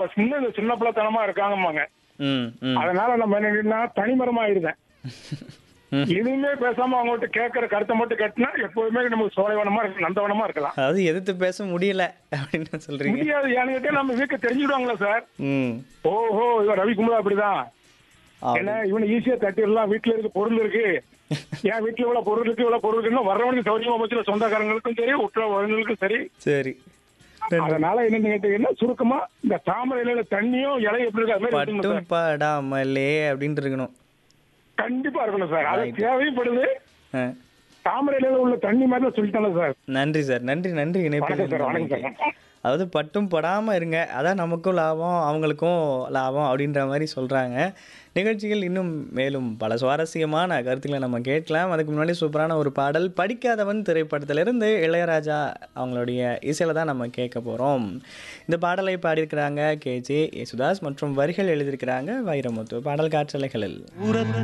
இப்ப சின்ன இந்த சின்ன பிள்ளைத்தனமா இருக்காங்கம்மாங்க ம் ம் அதனால நம்ம என்ன தனிமரமா இருந்தேன் ம். எதுவுமே பேசாம அவங்ககிட்ட கேட்கற கருத்தை மட்டும் கேட்டினா எப்போதுமே நமக்கு சோலைவனமா இருக்கு நந்தவனமா இருக்கலாம் அதாவது எதிர்த்து பேச முடியல அப்படின்னு சொல்றீங்க முடியாது ஏன்னு நம்ம வீட்டுல தெரிஞ்சுடுவாங்களா சார் ம் ஓஹோ இவன் ரவிக்குமார் அப்படிதான் அப்படி. ஏன்னா இவனை ஈஸியா தட்டிடலாம் வீட்டுல இருக்கு பொருள் இருக்கு என் வீட்டுல இவ்வளவு பொருள் இருக்கு இவ்வளவு பொருள் இருக்குன்னு வர்றவனுக்கு சௌரியமா போச்சு சொந்தக்காரங்களுக்கும் சரி உற்றவர்களுக்கும் சரி சரி அதனால என்னன்னு கேட்டீங்கன்னா சுருக்கமா இந்த தாமரை இலையில தண்ணியும் இலை எப்படி இருக்கு அது மாதிரி இருக்கணும் பட்டும் சார். படாமலே அப்படின்னு இருக்கணும் கண்டிப்பா இருக்கணும் சார் அது Right. தேவைப்படுது ஆ. தாமரை இலையில உள்ள தண்ணி மாதிரி தான் சொல்லிட்டாங்க சார் நன்றி சார் நன்றி நன்றி வணக்கம் சார் இணைப்பு வணக்கம் சார் அதாவது பட்டும் படாம இருங்க அதான் நமக்கும் லாபம் அவங்களுக்கும் லாபம் அப்படின்ற மாதிரி சொல்றாங்க நிகழ்ச்சிகள் இன்னும் மேலும் பல சுவாரஸ்யமான கருத்துக்களை நம்ம கேட்கலாம் அதுக்கு முன்னாடி சூப்பரான ஒரு பாடல் படிக்காதவன் திரைப்படத்திலிருந்து இளையராஜா அவங்களுடைய இசையில தான் நம்ம கேட்க போறோம் இந்த பாடலை பாடியிருக்கிறாங்க கே ஜே யேசுதாஸ் மற்றும் வரிகள் எழுதியிருக்கிறாங்க வைரமுத்து பாடல் காற்றலைகளில்